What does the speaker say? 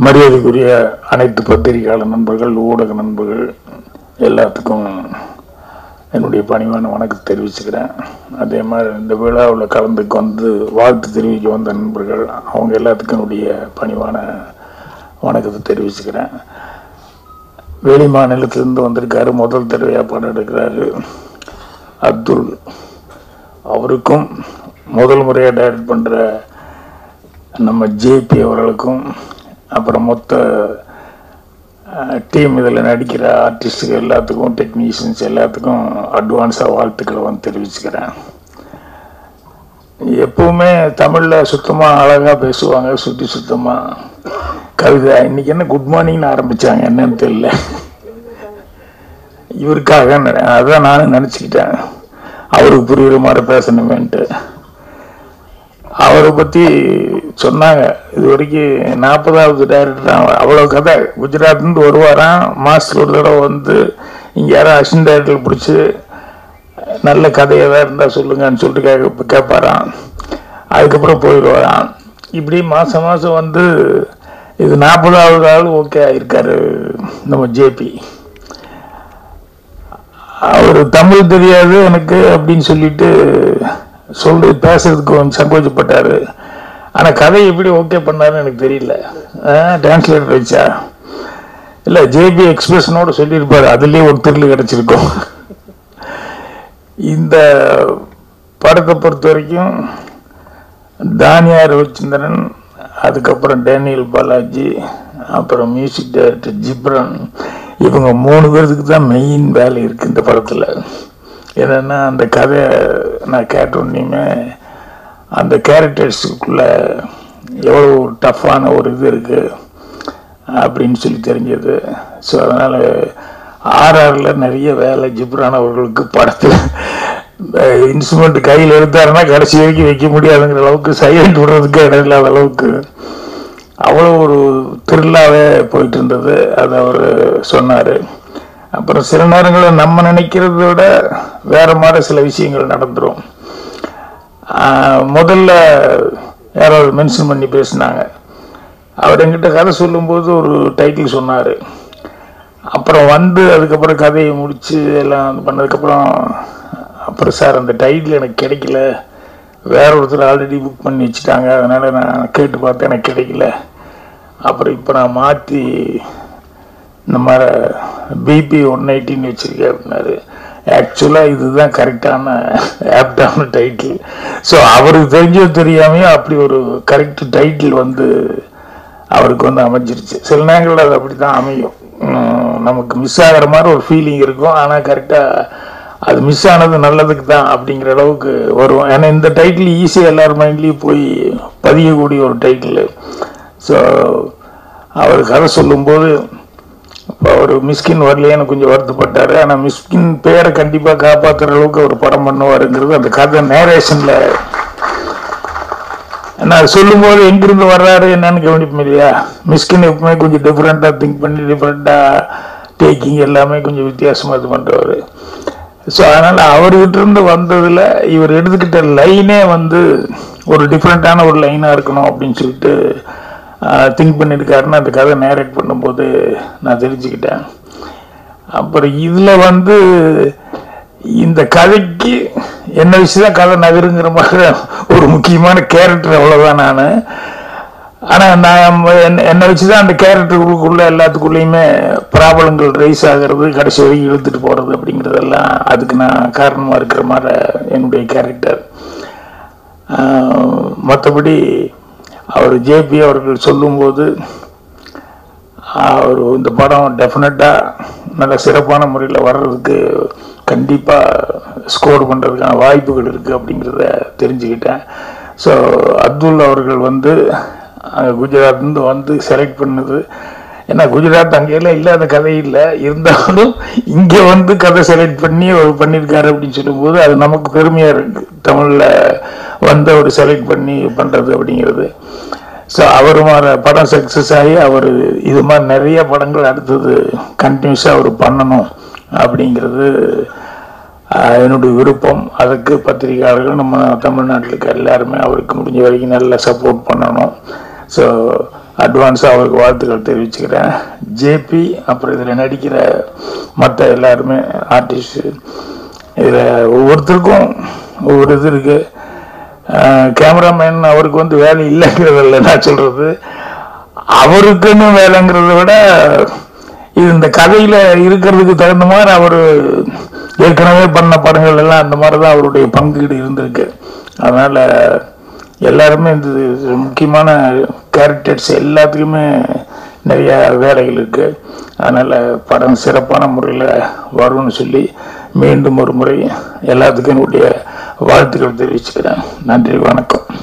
மரியாதைக்குரிய அனைத்து பத்திரிகையாளர் நண்பர்கள் ஊடக நண்பர்கள் எல்லாத்துக்கும் என்னுடைய பணிவான வணக்கத்தை தெரிவிச்சுக்கிறேன் அதே மாதிரி இந்த விழாவில் கலந்துக்கு வந்து வாழ்த்து தெரிவிக்க வந்த நண்பர்கள் அவங்க எல்லாத்துக்கும் என்னுடைய பணிவான வணக்கத்தை தெரிவிச்சுக்கிறேன் வெளி மாநிலத்திலிருந்து வந்திருக்காரு முதல் தடவையாக படம் எடுக்கிறாரு அப்துல் அவருக்கும் முதல் முறையாக டைரக்ட் பண்ணுற நம்ம ஜேபி அவர்களுக்கும் அப்புறம் மொத்த டீம் இதில் நடிக்கிற ஆர்டிஸ்ட்டுகள் எல்லாத்துக்கும் டெக்னீஷியன்ஸ் எல்லாத்துக்கும் அட்வான்ஸாக வாழ்த்துக்களை வந்து தெரிவிச்சுக்கிறேன் எப்பவுமே தமிழில் சுத்தமாக அழகாக பேசுவாங்க சுற்றி சுத்தமாக கவிதை இன்னைக்கு என்ன குட் மார்னிங்னு ஆரம்பித்தாங்க என்னன்னு தெரியல இவருக்காக நெ- அதான் நானும் நினச்சிக்கிட்டேன் அவருக்கு புரியுற மாதிரி பேசணுமேன்ட்டு அவரை பற்றி சொன்னாங்க இது வரைக்கும் நாற்பதாவது டைரக்டர் அவ்வளோ கதை குஜராத்லேருந்து வருவாராம் மாதத்துக்கு ஒரு தடவை வந்து இங்கே யாரும் அசிஸ்டன்ட் டைரக்டர் பிடிச்சி நல்ல கதை ஏதாவது இருந்தால் சொல்லுங்கன்னு சொல்லிட்டு கேட்க கேட்பாராம் அதுக்கப்புறம் போயிடுவாராம் இப்படி மாதம் மாதம் வந்து இது நாற்பதாவது ஆள் ஓகே ஆயிருக்காரு நம்ம ஜேபி அவர் தமிழ் தெரியாது எனக்கு அப்படின்னு சொல்லிட்டு சொல்லி பேசுறதுக்கு கொஞ்சம் சங்கோச்சப்பட்டாரு ஆனா கதை எப்படி ஓகே பண்ணாருன்னு எனக்கு தெரியல டிரான்ஸ்லேட்டர் வச்சா இல்ல ஜேபி எக்ஸ்பிரஷனோட சொல்லியிருப்பாரு அதுலயே ஒரு திரில் கிடைச்சிருக்கும் இந்த படத்தை பொறுத்த வரைக்கும் தானியா ரவிச்சந்திரன் அதுக்கப்புறம் டேனியல் பாலாஜி அப்புறம் மியூசிக் டைரக்டர் ஜிப்ரன் இவங்க மூணு பேர்த்துக்கு தான் மெயின் வேலை இருக்குது இந்த படத்தில் என்னென்னா அந்த கதை நான் கேட்ட உடனேயுமே அந்த கேரக்டர்ஸுக்குள்ள எவ்வளோ டஃப்பான ஒரு இது இருக்குது அப்படின்னு சொல்லி தெரிஞ்சது ஸோ அதனால் ஆர்ஆரில் நிறைய வேலை ஜிப்ரான் அவர்களுக்கு படத்தில் இன்ஸ்ட்ருமெண்ட் கையில் எடுத்தாருன்னா கடைசி வரைக்கும் வைக்க முடியாதுங்கிற அளவுக்கு சைலண்ட் விடுறதுக்கு இடம் இல்லாத அளவுக்கு அவ்வளோ ஒரு த்ரில்லாகவே போயிட்டு இருந்தது அது அவர் சொன்னார் அப்புறம் சில நேரங்களில் நம்ம நினைக்கிறத விட வேற மாதிரி சில விஷயங்கள் நடந்துரும் ஆஹ் முதல்ல யாராவது மென்ஷன் பண்ணி பேசினாங்க அவர் என்கிட்ட கதை சொல்லும்போது ஒரு டைட்டில் சொன்னார் அப்புறம் வந்து அதுக்கப்புறம் கதையை முடித்து எல்லாம் இது பண்ணதுக்கப்புறம் அப்புறம் சார் அந்த டைட்டில் எனக்கு கிடைக்கல வேற ஒருத்தர் ஆல்ரெடி புக் பண்ணி வச்சுட்டாங்க அதனால் நான் கேட்டு பார்த்தேன் எனக்கு கிடைக்கல அப்புறம் இப்போ நான் மாற்றி இந்த மாதிரி பிபி ஒன் எயிட்டின்னு வச்சுருக்கேன் அப்படின்னாரு ஆக்சுவலாக இதுதான் கரெக்டான ஆப்டான டைட்டில் ஸோ அவருக்கு தெரிஞ்சோ தெரியாமையோ அப்படி ஒரு கரெக்ட் டைட்டில் வந்து அவருக்கு வந்து அமைஞ்சிருச்சு சில நேரங்களில் அது அப்படி தான் அமையும் உம், நமக்கு மிஸ் ஆகிற மாதிரி ஒரு ஃபீலிங் இருக்கும் ஆனால் கரெக்டாக அது மிஸ் ஆனது நல்லதுக்கு தான் அப்படிங்கிற அளவுக்கு வரும் ஏன்னா இந்த டைட்டில் ஈஸியாக எல்லார் மைண்ட்லேயும் போய் பதியக்கூடிய ஒரு டைட்டில் ஸோ அவர் கதை சொல்லும்போது இப்போ அவர் மிஸ்கின் வரலையேன்னு கொஞ்சம் வருத்தப்பட்டார் ஆனால் மிஸ்கின் பேரை கண்டிப்பாக காப்பாற்றுற அளவுக்கு அவர் படம் பண்ணுவாருங்கிறது அந்த கதை நேரேஷனில் நான் சொல்லும்போது எங்கிருந்து வர்றாரு என்னன்னு கவனிப்போம் இல்லையா மிஸ்கின் எப்பவுமே கொஞ்சம் டிஃப்ரெண்ட்டாக திங்க் பண்ணி டிஃப்ரெண்ட்டாக டேக்கிங் எல்லாமே கொஞ்சம் வித்தியாசமாக இது பண்ணுறவர் ஸோ அதனால் அவர்கிட்ட இருந்து வந்ததில் இவர் எடுத்துக்கிட்ட லைனே வந்து ஒரு டிஃப்ரெண்ட்டான ஒரு லைனாக இருக்கணும் அப்படின்னு சொல்லிட்டு திங்க் பண்ணியிருக்காருன்னு அந்த கதை நேரேட் பண்ணும்போது நான் தெரிஞ்சுக்கிட்டேன் அப்புறம் இதில் வந்து இந்த கதைக்கு என்ன விஷயம் கதை நகருங்கிற மாதிரி ஒரு முக்கியமான கேரக்டர் அவ்வளோதான் நான் ஆனால் நான் என்ன- என்னை வச்சு தான் அந்த கேரக்டருக்குள்ள எல்லாத்துக்குள்ளேயுமே ப்ராப்ளங்கள் ரைஸ் ஆகிறது கடைசி வரைக்கும் இழுத்துட்டு போகிறது அப்படிங்கிறதெல்லாம் அதுக்கு நான் காரணமாக இருக்கிற மாதிரி என்னுடைய கேரக்டர் மற்றபடி அவர் ஜேபி அவர்கள் சொல்லும்போது அவர் இந்த படம் டெஃபினட்டாக நல்ல சிறப்பான முறையில் வர்றதுக்கு கண்டிப்பாக ஸ்கோர் பண்ணுறதுக்கான வாய்ப்புகள் இருக்குது அப்படிங்கிறத தெரிஞ்சுக்கிட்டேன் ஸோ அப்துல் அவர்கள் வந்து அங்கே குஜராத்லேருந்து வந்து செலக்ட் பண்ணது ஏன்னா குஜராத் அங்கெல்லாம் இல்லாத கதை இல்லை இருந்தாலும் இங்கே வந்து கதை செலக்ட் பண்ணி அவர் பண்ணியிருக்காரு அப்படின்னு சொல்லும்போது அது நமக்கு பெருமையாக இருக்குது தமிழில் வந்து அவர் செலக்ட் பண்ணி பண்ணுறது அப்படிங்கிறது ஸோ அவர் மாதிரி படம் சக்ஸஸ் ஆகி அவர் இது மாதிரி நிறைய படங்கள் அடுத்தது கண்டினியூஸாக அவர் பண்ணணும் அப்படிங்கிறது ஆஹ், என்னுடைய விருப்பம் அதுக்கு பத்திரிகையாளர்கள் நம்ம தமிழ்நாட்டில் இருக்க எல்லாருமே அவருக்கு முடிஞ்ச வரைக்கும் நல்லா சப்போர்ட் பண்ணணும் ஸோ அட்வான்ஸாக அவருக்கு வாழ்த்துக்கள் தெரிவிச்சுக்கிறேன் ஜேபி அப்புறம் இதில் நடிக்கிற மற்ற எல்லாருமே ஆர்டிஸ்ட் இதில் ஒவ்வொருத்தருக்கும் ஒவ்வொரு இது இருக்குது கேமராமேன் அவருக்கு வந்து வேலை இல்லைங்கிறது இல்லை நான் சொல்கிறது அவருக்குன்னு வேலைங்கிறத விட இது இந்த கதையில இருக்கிறதுக்கு தகுந்த மாதிரி அவர் ஏற்கனவே பண்ண படங்கள் எல்லாம் அந்த மாதிரி தான் அவருடைய பங்கீடு இருந்திருக்கு அதனால எல்லாருமே இந்த இது முக்கியமான கேரக்டர்ஸ் எல்லாத்துக்குமே நிறைய வேலைகள் இருக்கு அதனால படம் சிறப்பான முறையில் வரும்னு சொல்லி மீண்டும் ஒரு முறை எல்லாத்துக்கும் என்னுடைய வாழ்த்துக்கள் தெரிவிச்சுக்கிறேன் நன்றி வணக்கம்